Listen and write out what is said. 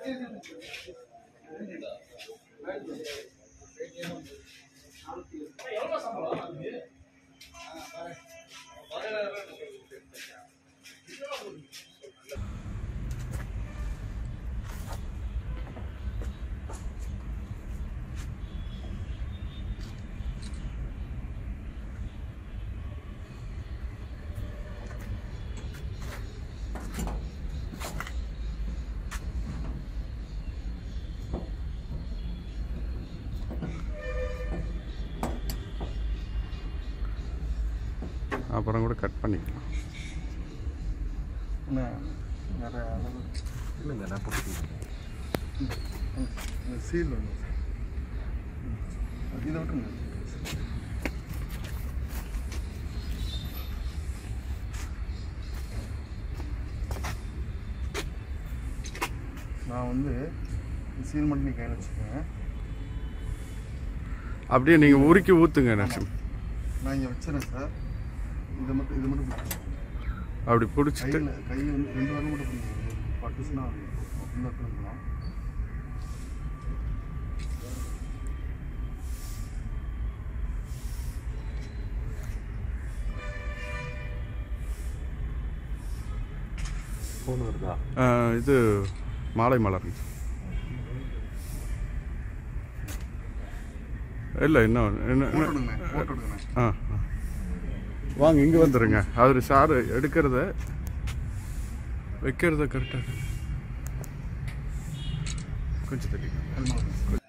அப்புறம் கூட கட் பண்ணிக்கலாம் என்ன வேற அளவு இல்லைங்க நான் போட்டு சீல் ஒன்று இதை விட்டுங்க நான் வந்து சீல் மட்டும் நீ கையில் வச்சுக்கேன் அப்படியே நீங்கள் உருக்கி ஊற்றுங்க நரசிம் நான் இங்கே வச்சுறேன் சார் இதை மட்டும் இது மட்டும் பிடிச்சிக்கோங்க. அப்படி பிடிச்சிட்டு கையில் கையில் வந்து ரெண்டு வாரம் மட்டும் பிடிக்கணும் பட்டுச்சுன்னா உள்ள இருக்கலாம் ஃபோன் வருதா ஆ, இது மாலை மலர் இல்லை இன்னும் இன்னும் போட்டு இன்னும் விடுங்க போட்டு விடுங்க ஆ ஆ. வாங்க இங்கே வந்துடுங்க அவர் சார் எடுக்கிறத வைக்கிறத கரெக்டாக கொஞ்சம் தெரியும் அது மாதிரி